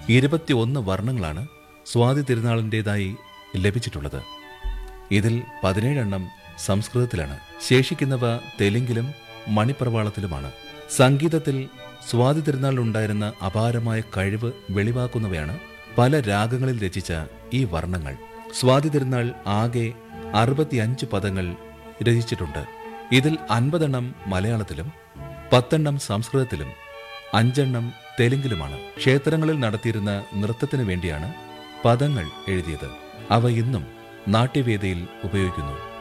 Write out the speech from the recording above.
ഇരുപത്തിയൊന്ന് വർണ്ണങ്ങളാണ് സ്വാതി തിരുനാളിൻ്റെതായി ലഭിച്ചിട്ടുള്ളത് ഇതിൽ പതിനേഴെണ്ണം സംസ്കൃതത്തിലാണ് ശേഷിക്കുന്നവ തെലുങ്കിലും മണിപ്രവാളത്തിലുമാണ് സംഗീതത്തിൽ സ്വാതി തിരുനാളിലുണ്ടായിരുന്ന അപാരമായ കഴിവ് വെളിവാക്കുന്നവയാണ് പല രാഗങ്ങളിൽ രചിച്ച ഈ വർണ്ണങ്ങൾ സ്വാതി തിരുനാൾ ആകെ അറുപത്തിയഞ്ച് പദങ്ങൾ രചിച്ചിട്ടുണ്ട് ഇതിൽ അൻപതെണ്ണം മലയാളത്തിലും പത്തെണ്ണം സംസ്കൃതത്തിലും അഞ്ചെണ്ണം തെലുങ്കിലുമാണ് ക്ഷേത്രങ്ങളിൽ നടത്തിയിരുന്ന നൃത്തത്തിനു വേണ്ടിയാണ് പദങ്ങൾ എഴുതിയത് അവ ഇന്നും നാട്യവേദിയിൽ ഉപയോഗിക്കുന്നു